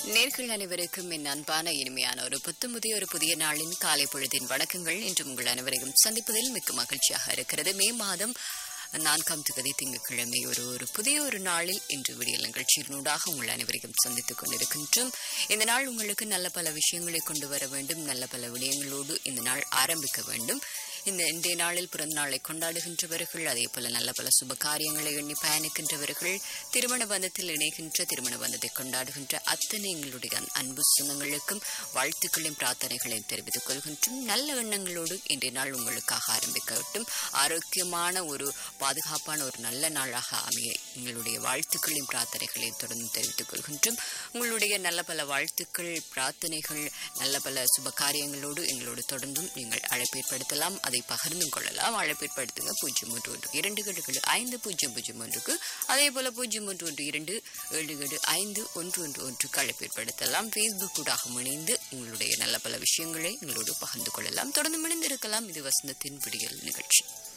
நேர்கள் அனைவருக்கும் என் அன்பான இனிமையான ஒரு புத்தமுதிய ஒரு புதிய நாளின் காலை பொழுதின் வணக்கங்கள் இன்று உங்கள் அனைவரையும் சந்திப்பதில் மிக்க மகிழ்ச்சியாக இருக்கிறது மே மாதம் நான்காம் தேதி திங்கட்கிழமை ஒரு ஒரு புதிய ஒரு நாளில் இன்று விடியல் நிகழ்ச்சியினூடாக உங்கள் அனைவரையும் சந்தித்துக் கொண்டிருக்கின்றோம் இந்த நாள் உங்களுக்கு நல்ல பல விஷயங்களை கொண்டு வர வேண்டும் நல்ல பல விடயங்களோடு இந்த நாள் ஆரம்பிக்க வேண்டும் இந்த இன்றைய நாளில் பிறந்த நாளை கொண்டாடுகின்றவர்கள் அதே போல நல்ல பல சுப காரியங்களை எண்ணி பயணிக்கின்றவர்கள் திருமண பந்தத்தில் இணைகின்ற திருமண பந்தத்தை கொண்டாடுகின்ற அத்தனை எங்களுடைய அன்- அன்பு சொந்தங்களுக்கும் வாழ்த்துக்களையும் பிரார்த்தனைகளையும் தெரிவித்துக் கொள்கின்றோம் நல்ல எண்ணங்களோடு இன்றைய நாள் உங்களுக்காக ஆரம்பிக்கட்டும் ஆரோக்கியமான ஒரு பாதுகாப்பான ஒரு நல்ல நாளாக அமைய எங்களுடைய வாழ்த்துக்களையும் பிரார்த்தனைகளையும் தொடர்ந்து தெரிவித்துக் கொள்கின்றோம் உங்களுடைய நல்ல பல வாழ்த்துக்கள் பிரார்த்தனைகள் நல்ல பல சுப காரியங்களோடு எங்களோடு தொடர்ந்தும் நீங்கள் அழைப்பேற்படுத்தலாம் அதை பகிர்ந்து கொள்ளலாம் அழைப்பேற்படுத்துங்க பூஜ்ஜியம் ஒன்று ஒன்று இரண்டு ஏழு ஏழு ஐந்து பூஜ்ஜியம் பூஜ்ஜியம் ஒன்றுக்கு அதே போல பூஜ்ஜியம் ஒன்று ஒன்று இரண்டு ஏழு ஏழு ஐந்து ஒன்று ஒன்று ஒன்றுக்கு அழைப்பேற்படுத்தலாம் ஃபேஸ்புக் ஊடாக இணைந்து உங்களுடைய நல்ல பல விஷயங்களை எங்களோடு பகிர்ந்து கொள்ளலாம் தொடர்ந்து இணைந்திருக்கலாம் இது வசந்தத்தின் விடியல் நிகழ்ச்சி